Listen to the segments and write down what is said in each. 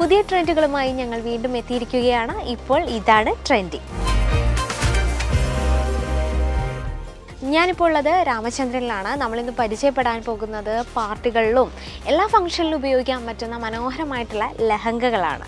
പുതിയ ട്രെൻഡുകളുമായി ഞങ്ങൾ വീണ്ടും എത്തിയിരിക്കുകയാണ് ഇപ്പോൾ ഇതാണ് ട്രെൻഡിങ് ഞാനിപ്പോൾ ഉള്ളത് രാമചന്ദ്രനിലാണ് നമ്മളിന്ന് പരിചയപ്പെടാൻ പോകുന്നത് പാർട്ടികളിലും എല്ലാ ഫംഗ്ഷനിലും ഉപയോഗിക്കാൻ പറ്റുന്ന മനോഹരമായിട്ടുള്ള ലഹങ്കകളാണ്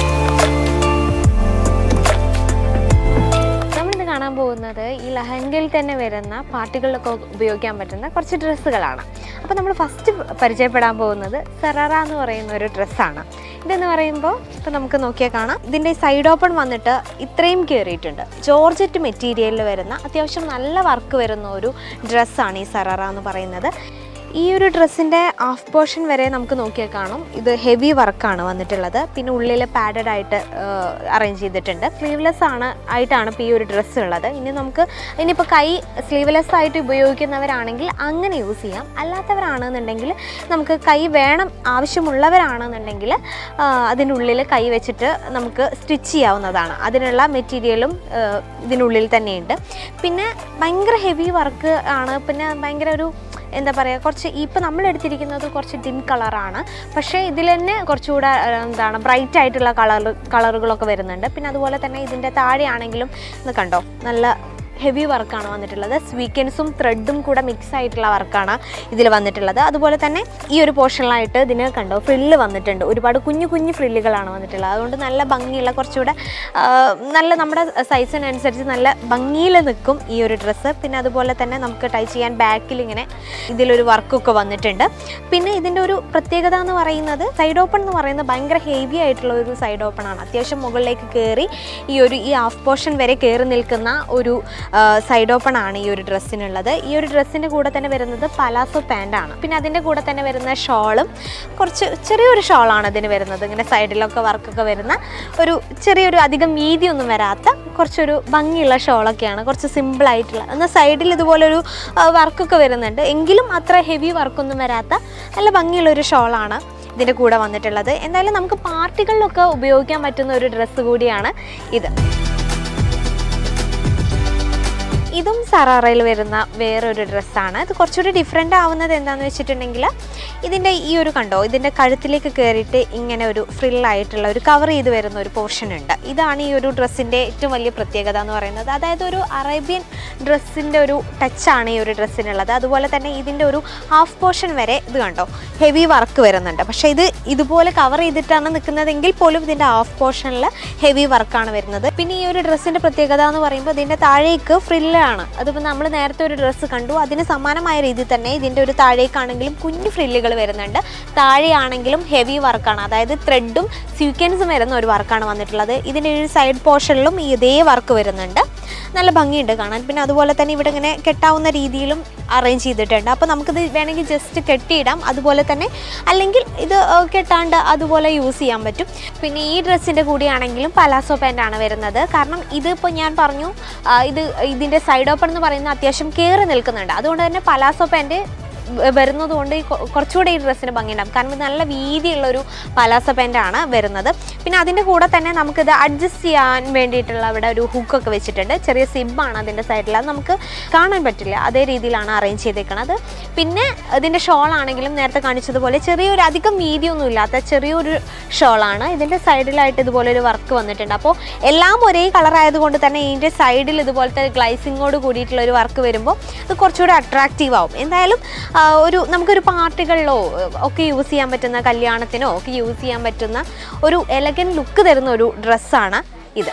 നമ്മളിന്ന് കാണാൻ പോകുന്നത് ഈ ലഹങ്കയിൽ തന്നെ വരുന്ന പാർട്ടികളിലൊക്കെ ഉപയോഗിക്കാൻ പറ്റുന്ന കുറച്ച് ഡ്രസ്സുകളാണ് അപ്പോൾ നമ്മൾ ഫസ്റ്റ് പരിചയപ്പെടാൻ പോകുന്നത് സെററ എന്ന് പറയുന്ന ഒരു ഡ്രസ്സാണ് ഇതെന്ന് പറയുമ്പോൾ ഇപ്പോൾ നമുക്ക് നോക്കിയാൽ കാണാം ഇതിൻ്റെ സൈഡ് ഓപ്പൺ വന്നിട്ട് ഇത്രയും കയറിയിട്ടുണ്ട് ജോർജറ്റ് മെറ്റീരിയലിൽ വരുന്ന അത്യാവശ്യം നല്ല വർക്ക് വരുന്ന ഒരു ഡ്രസ്സാണ് ഈ സെററ എന്ന് പറയുന്നത് ഈ ഒരു ഡ്രസ്സിൻ്റെ ഹാഫ് പോർഷൻ വരെ നമുക്ക് നോക്കിയാൽ കാണും ഇത് ഹെവി വർക്കാണ് വന്നിട്ടുള്ളത് പിന്നെ ഉള്ളിൽ പാഡഡ് ആയിട്ട് അറേഞ്ച് ചെയ്തിട്ടുണ്ട് സ്ലീവ്ലെസ് ആണ് ആയിട്ടാണ് ഇപ്പോൾ ഈ ഒരു ഡ്രസ്സ് ഉള്ളത് ഇനി നമുക്ക് ഇനിയിപ്പോൾ കൈ സ്ലീവ്ലെസ് ആയിട്ട് ഉപയോഗിക്കുന്നവരാണെങ്കിൽ അങ്ങനെ യൂസ് ചെയ്യാം അല്ലാത്തവരാണെന്നുണ്ടെങ്കിൽ നമുക്ക് കൈ വേണം ആവശ്യമുള്ളവരാണെന്നുണ്ടെങ്കിൽ അതിൻ്റെ ഉള്ളിൽ കൈ വെച്ചിട്ട് നമുക്ക് സ്റ്റിച്ച് ചെയ്യാവുന്നതാണ് അതിനുള്ള മെറ്റീരിയലും ഇതിനുള്ളിൽ തന്നെയുണ്ട് പിന്നെ ഭയങ്കര ഹെവി വർക്ക് ആണ് പിന്നെ ഭയങ്കര ഒരു എന്താ പറയുക കുറച്ച് ഇപ്പം നമ്മൾ എടുത്തിരിക്കുന്നത് കുറച്ച് ഡിം കളറാണ് പക്ഷേ ഇതിൽ തന്നെ കുറച്ചുകൂടെ ആ, എന്താണ് ബ്രൈറ്റ് ആയിട്ടുള്ള കളർ കളറുകളൊക്കെ വരുന്നുണ്ട് പിന്നെ അതുപോലെ തന്നെ ഇതിൻ്റെ താഴെയാണെങ്കിലും ഇത് കണ്ടോ നല്ല ഹെവി വർക്കാണ് വന്നിട്ടുള്ളത് സ്വീക്കൻസും ത്രെഡും കൂടെ മിക്സ് ആയിട്ടുള്ള വർക്കാണ് ഇതിൽ വന്നിട്ടുള്ളത് അതുപോലെ തന്നെ ഈ ഒരു പോർഷനിലായിട്ട് ഇതിന് കണ്ടോ ഫ്രില്ല് വന്നിട്ടുണ്ട് ഒരുപാട് കുഞ്ഞു കുഞ്ഞു ഫ്രില്ലുകളാണ് വന്നിട്ടുള്ളത് അതുകൊണ്ട് നല്ല ഭംഗിയുള്ള കുറച്ചുകൂടെ ആ, നല്ല നമ്മുടെ സൈസിനനുസരിച്ച് നല്ല ഭംഗിയിൽ നിൽക്കും ഈ ഒരു ഡ്രസ്സ് പിന്നെ അതുപോലെ തന്നെ നമുക്ക് ടൈ ചെയ്യാൻ ബാക്കിൽ ഇങ്ങനെ ഇതിലൊരു വർക്കൊക്കെ വന്നിട്ടുണ്ട് പിന്നെ ഇതിൻ്റെ ഒരു പ്രത്യേകത എന്ന് പറയുന്നത് സൈഡ് ഓപ്പൺ എന്ന് പറയുന്നത് ഭയങ്കര ഹെവി ആയിട്ടുള്ള ഒരു സൈഡ് ഓപ്പൺ ആണ് അത്യാവശ്യം മുകളിലേക്ക് കയറി ഈ ഒരു ഈ ഹാഫ് പോർഷൻ വരെ കയറി നിൽക്കുന്ന ഒരു സൈഡ് ഓപ്പൺ ആണ് ഈ ഒരു ഡ്രസ്സിനുള്ളത് ഈ ഒരു ഡ്രസ്സിൻ്റെ കൂടെ തന്നെ വരുന്നത് പലാസോ പാൻ്റ് ആണ് പിന്നെ അതിൻ്റെ കൂടെ തന്നെ വരുന്ന ഷോളും കുറച്ച് ചെറിയൊരു ഷോളാണ് ഇതിന് വരുന്നത് ഇങ്ങനെ സൈഡിലൊക്കെ വർക്കൊക്കെ വരുന്ന ഒരു ചെറിയൊരു അധികം വീതിയൊന്നും വരാത്ത കുറച്ചൊരു ഭംഗിയുള്ള ഷോളൊക്കെയാണ് കുറച്ച് സിമ്പിൾ ആയിട്ടുള്ള എന്നാൽ സൈഡിൽ ഇതുപോലൊരു വർക്കൊക്കെ വരുന്നുണ്ട് എങ്കിലും അത്ര ഹെവി വർക്കൊന്നും വരാത്ത നല്ല ഭംഗിയുള്ള ഒരു ഷോളാണ് ഇതിൻ്റെ കൂടെ വന്നിട്ടുള്ളത് എന്തായാലും നമുക്ക് പാർട്ടികളിലൊക്കെ ഉപയോഗിക്കാൻ പറ്റുന്ന ഒരു ഡ്രസ്സ് കൂടിയാണ് ഇത് ഇതും സറാറയിൽ വരുന്ന വേറൊരു ഡ്രസ്സാണ് ഇത് കുറച്ചുകൂടി ഡിഫറെൻ്റ് ആവുന്നത് എന്താണെന്ന് വെച്ചിട്ടുണ്ടെങ്കിൽ ഇതിൻ്റെ ഈ ഒരു കണ്ടോ ഇതിൻ്റെ കഴുത്തിലേക്ക് കയറിയിട്ട് ഇങ്ങനെ ഒരു ഫ്രില്ലായിട്ടുള്ള ഒരു കവർ ചെയ്ത് വരുന്ന ഒരു പോർഷൻ ഉണ്ട് ഇതാണ് ഈ ഒരു ഡ്രസ്സിൻ്റെ ഏറ്റവും വലിയ പ്രത്യേകത എന്ന് പറയുന്നത് അതായത് ഒരു അറേബ്യൻ ഡ്രസ്സിൻ്റെ ഒരു ടച്ചാണ് ഈ ഒരു ഡ്രസ്സിനുള്ളത് അതുപോലെ തന്നെ ഇതിൻ്റെ ഒരു ഹാഫ് പോർഷൻ വരെ ഇത് കണ്ടോ ഹെവി വർക്ക് വരുന്നുണ്ട് പക്ഷേ ഇത് ഇതുപോലെ കവർ ചെയ്തിട്ടാണ് നിൽക്കുന്നതെങ്കിൽ പോലും ഇതിൻ്റെ ഹാഫ് പോർഷനിൽ ഹെവി വർക്കാണ് വരുന്നത് പിന്നെ ഈ ഒരു ഡ്രസ്സിൻ്റെ പ്രത്യേകത എന്ന് പറയുമ്പോൾ ഇതിൻ്റെ താഴേക്ക് ഫ്രില്ലാണ് അതിപ്പോൾ നമ്മൾ നേരത്തെ ഒരു ഡ്രസ്സ് കണ്ടു അതിന് സമാനമായ രീതിയിൽ തന്നെ ഇതിൻ്റെ ഒരു താഴേക്കാണെങ്കിലും കുഞ്ഞു ഫ്രില്ലുകൾ വരുന്നുണ്ട് താഴെയാണെങ്കിലും ഹെവി വർക്കാണ് അതായത് ത്രെഡും സ്വീക്വൻസും വരുന്ന ഒരു വർക്കാണ് വന്നിട്ടുള്ളത് ഇതിൻ്റെ ഒരു സൈഡ് പോർഷനിലും ഈ ഇതേ വർക്ക് വരുന്നുണ്ട് നല്ല ഭംഗിയുണ്ട് കാണാൻ പിന്നെ അതുപോലെ തന്നെ ഇവിടെ ഇങ്ങനെ കെട്ടാവുന്ന രീതിയിലും അറേഞ്ച് ചെയ്തിട്ടുണ്ട് അപ്പോൾ നമുക്കിത് വേണമെങ്കിൽ ജസ്റ്റ് കെട്ടിയിടാം അതുപോലെ തന്നെ അല്ലെങ്കിൽ ഇത് ഏർ, കെട്ടാണ്ട് അതുപോലെ യൂസ് ചെയ്യാൻ പറ്റും പിന്നെ ഈ ഡ്രസ്സിൻ്റെ കൂടിയാണെങ്കിലും പലാസോ പാൻ്റാണ് വരുന്നത് കാരണം ഇതിപ്പോൾ ഞാൻ പറഞ്ഞു ആ, ഇത് ഇതിൻ്റെ സൈഡ് ഓപ്പൺ എന്ന് പറയുന്നത് അത്യാവശ്യം കയറി നിൽക്കുന്നുണ്ട് അതുകൊണ്ട് തന്നെ പലാസോ പാൻറ്റ് വരുന്നത് കൊണ്ട് ഈ കൊ- കുറച്ചുകൂടെ ഈ ഡ്രസ്സിന് ഭംഗിയുണ്ടാകും കാരണം ഇത് നല്ല വീതിയുള്ളൊരു പലാസ പാൻ്റാണ് വരുന്നത് പിന്നെ അതിൻ്റെ കൂടെ തന്നെ നമുക്കിത് അഡ്ജസ്റ്റ് ചെയ്യാൻ വേണ്ടിയിട്ടുള്ള അവിടെ ഒരു ഹുക്കൊക്കെ വെച്ചിട്ടുണ്ട് ചെറിയ സിബാണ് അതിൻ്റെ സൈഡിൽ അത് നമുക്ക് കാണാൻ പറ്റില്ല അതേ രീതിയിലാണ് അറേഞ്ച് ചെയ്തേക്കുന്നത് പിന്നെ ഇതിൻ്റെ ഷോൾ ആണെങ്കിലും നേരത്തെ കാണിച്ചതുപോലെ ചെറിയൊരു അധികം വീതിയൊന്നും ഇല്ലാത്ത ചെറിയൊരു ഷോളാണ് ഇതിൻ്റെ സൈഡിലായിട്ട് ഇതുപോലെ ഒരു വർക്ക് വന്നിട്ടുണ്ട് അപ്പോൾ എല്ലാം ഒരേ കളർ ആയതുകൊണ്ട് തന്നെ ഇതിൻ്റെ സൈഡിൽ ഇതുപോലത്തെ ഗ്ലൈസിങ്ങോട് കൂടിയിട്ടുള്ള ഒരു വർക്ക് വരുമ്പോൾ ഇത് കുറച്ചുകൂടി അട്രാക്റ്റീവ് ആവും എന്തായാലും ആ, ഒരു നമുക്കൊരു പാർട്ടികളിലോ ഏഹ്, ഒക്കെ യൂസ് ചെയ്യാൻ പറ്റുന്ന കല്യാണത്തിനോ ഒക്കെ യൂസ് ചെയ്യാൻ പറ്റുന്ന ഒരു എലഗൻ ലുക്ക് തരുന്ന ഒരു ഡ്രസ്സാണ് ഇത്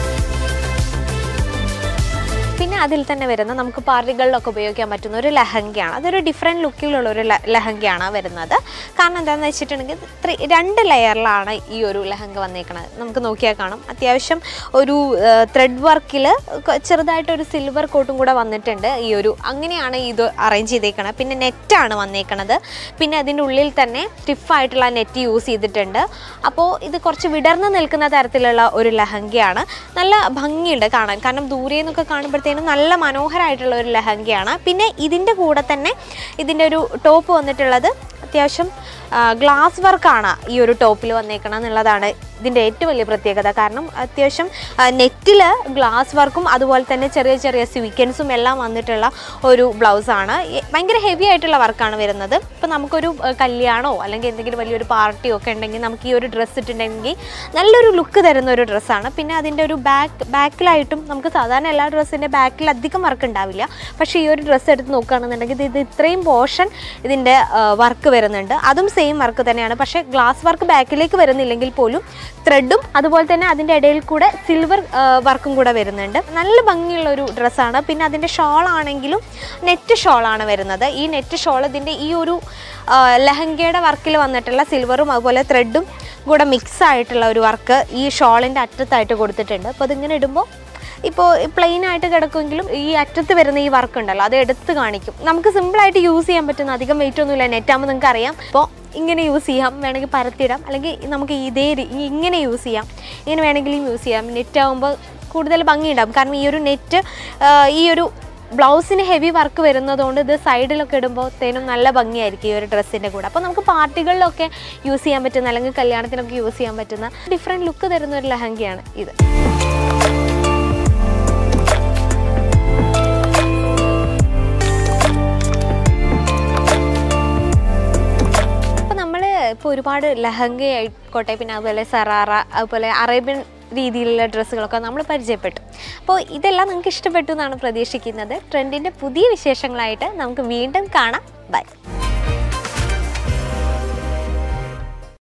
പിന്നെ അതിൽ തന്നെ വരുന്ന നമുക്ക് പാർട്ടികളിലൊക്കെ ഉപയോഗിക്കാൻ പറ്റുന്ന ഒരു ലഹങ്കയാണ് അതൊരു ഡിഫറെൻറ്റ് ലുക്കിലുള്ള ഒരു ല- ലഹങ്കയാണ് വരുന്നത് കാരണം എന്താണെന്ന് വെച്ചിട്ടുണ്ടെങ്കിൽ ത്രീ രണ്ട് ലെയറിലാണ് ഈ ഒരു ലഹങ്ക വന്നേക്കുന്നത് നമുക്ക് നോക്കിയാൽ കാണാം അത്യാവശ്യം ഒരു ത്രെഡ് വർക്കിൽ ചെറുതായിട്ടൊരു സിൽവർ കോട്ടും കൂടെ വന്നിട്ടുണ്ട് ഈ ഒരു അങ്ങനെയാണ് ഇത് അറേഞ്ച് ചെയ്തേക്കണത് പിന്നെ നെറ്റാണ് വന്നേക്കണത് പിന്നെ അതിൻ്റെ ഉള്ളിൽ തന്നെ സ്റ്റിഫായിട്ടുള്ള നെറ്റ് യൂസ് ചെയ്തിട്ടുണ്ട് അപ്പോൾ ഇത് കുറച്ച് വിടർന്ന് നിൽക്കുന്ന തരത്തിലുള്ള ഒരു ലഹങ്കയാണ് നല്ല ഭംഗിയുണ്ട് കാണാൻ കാരണം ദൂരെ നിന്നൊക്കെ കാണുമ്പോഴത്തേക്കും നല്ല മനോഹരമായിട്ടുള്ള ഒരു ലഹങ്കയാണ് പിന്നെ ഇതിൻ്റെ കൂടെ തന്നെ ഇതിൻ്റെ ഒരു ടോപ്പ് വന്നിട്ടുള്ളത് അത്യാവശ്യം ഗ്ലാസ് വർക്കാണ് ഈ ഒരു ടോപ്പിൽ വന്നേക്കണം എന്നുള്ളതാണ് ഇതിൻ്റെ ഏറ്റവും വലിയ പ്രത്യേകത കാരണം അത്യാവശ്യം നെറ്റിൽ ഗ്ലാസ് വർക്കും അതുപോലെ തന്നെ ചെറിയ ചെറിയ സ്വീക്കൻസും എല്ലാം വന്നിട്ടുള്ള ഒരു ബ്ലൗസാണ് ഭയങ്കര ഹെവി ആയിട്ടുള്ള വർക്കാണ് വരുന്നത് ഇപ്പോൾ നമുക്കൊരു ആ, കല്യാണമോ അല്ലെങ്കിൽ എന്തെങ്കിലും വലിയൊരു പാർട്ടിയോ ഒക്കെ ഉണ്ടെങ്കിൽ നമുക്ക് ഈ ഒരു ഡ്രസ്സ് ഇട്ടിട്ടുണ്ടെങ്കിൽ നല്ലൊരു ലുക്ക് തരുന്ന ഒരു ഡ്രസ്സാണ് പിന്നെ അതിൻ്റെ ഒരു ബാക്ക് ബാക്കിലായിട്ടും നമുക്ക് സാധാരണ എല്ലാ ഡ്രസ്സിൻ്റെ ബാക്കിൽ അധികം വർക്ക് ഉണ്ടാവില്ല പക്ഷേ ഈ ഒരു ഡ്രസ്സ് എടുത്ത് നോക്കുകയാണെന്നുണ്ടെങ്കിൽ ഇത് ഇത് ഇത്രയും പോർഷൻ ഇതിൻ്റെ വർക്ക് വരുന്നുണ്ട് അതും സെയിം വർക്ക് തന്നെയാണ് പക്ഷേ ഗ്ലാസ് വർക്ക് ബാക്കിലേക്ക് വരുന്നില്ലെങ്കിൽ പോലും ത്രെഡും അതുപോലെ തന്നെ അതിൻ്റെ ഇടയിൽ കൂടെ സിൽവർ വർക്കും കൂടെ വരുന്നുണ്ട് നല്ല ഭംഗിയുള്ള ഒരു ഡ്രസ്സാണ് പിന്നെ അതിൻ്റെ ഷോൾ ആണെങ്കിലും നെറ്റ് ഷോളാണ് വരുന്നത് ഈ നെറ്റ് ഷോൾ ഇതിൻ്റെ ഈ ഒരു ആ, ലെഹങ്കയുടെ വർക്കിൽ വന്നിട്ടുള്ള സിൽവറും അതുപോലെ ത്രെഡും കൂടെ മിക്സ് ആയിട്ടുള്ള ഒരു വർക്ക് ഈ ഷോളിൻ്റെ അറ്റത്തായിട്ട് കൊടുത്തിട്ടുണ്ട് അപ്പോൾ അതിങ്ങനെ ഇടുമ്പോൾ ഇപ്പോൾ പ്ലെയിൻ ആയിട്ട് കിടക്കുമെങ്കിലും ഈ അറ്റത്ത് വരുന്ന ഈ വർക്ക് ഉണ്ടല്ലോ അത് എടുത്ത് കാണിക്കും നമുക്ക് സിമ്പിളായിട്ട് യൂസ് ചെയ്യാൻ പറ്റുന്ന അധികം വെയിറ്റ് ഒന്നുമില്ല നെറ്റാകുമ്പോൾ നിങ്ങൾക്ക് അറിയാം അപ്പോൾ ഇങ്ങനെ യൂസ് ചെയ്യാം വേണമെങ്കിൽ പരത്തിയിടാം അല്ലെങ്കിൽ നമുക്ക് ഇതേ രീ- ഇങ്ങനെ യൂസ് ചെയ്യാം ഇങ്ങനെ വേണമെങ്കിലും യൂസ് ചെയ്യാം നെറ്റ് ആകുമ്പോൾ കൂടുതൽ ഭംഗിയുണ്ടാകും കാരണം ഈ ഒരു നെറ്റ് ഈ ഒരു ബ്ലൗസിന് ഹെവി വർക്ക് വരുന്നതുകൊണ്ട് ഇത് സൈഡിലൊക്കെ ഇടുമ്പോഴത്തേനും നല്ല ഭംഗിയായിരിക്കും ഈ ഒരു ഡ്രസ്സിൻ്റെ കൂടെ അപ്പോൾ നമുക്ക് പാർട്ടികളിലൊക്കെ യൂസ് ചെയ്യാൻ പറ്റുന്ന അല്ലെങ്കിൽ കല്യാണത്തിനൊക്കെ യൂസ് ചെയ്യാൻ പറ്റുന്ന ഡിഫറെൻറ്റ് ലുക്ക് തരുന്ന ഒരു ലെഹങ്കയാണ് ഇത് അപ്പോൾ നമ്മൾ ഇപ്പോൾ ഒരുപാട് ലഹങ്ക ആയിക്കോട്ടെ പിന്നെ അതുപോലെ സറാറ അതുപോലെ അറേബ്യൻ രീതിയിലുള്ള ഡ്രസ്സുകളൊക്കെ നമ്മൾ പരിചയപ്പെട്ടു അപ്പോൾ ഇതെല്ലാം നിങ്ങൾക്ക് ഇഷ്ടപ്പെട്ടു എന്നാണ് പ്രതീക്ഷിക്കുന്നത് ട്രെൻഡിൻ്റെ പുതിയ വിശേഷങ്ങളായിട്ട് നമുക്ക് വീണ്ടും കാണാം ബൈ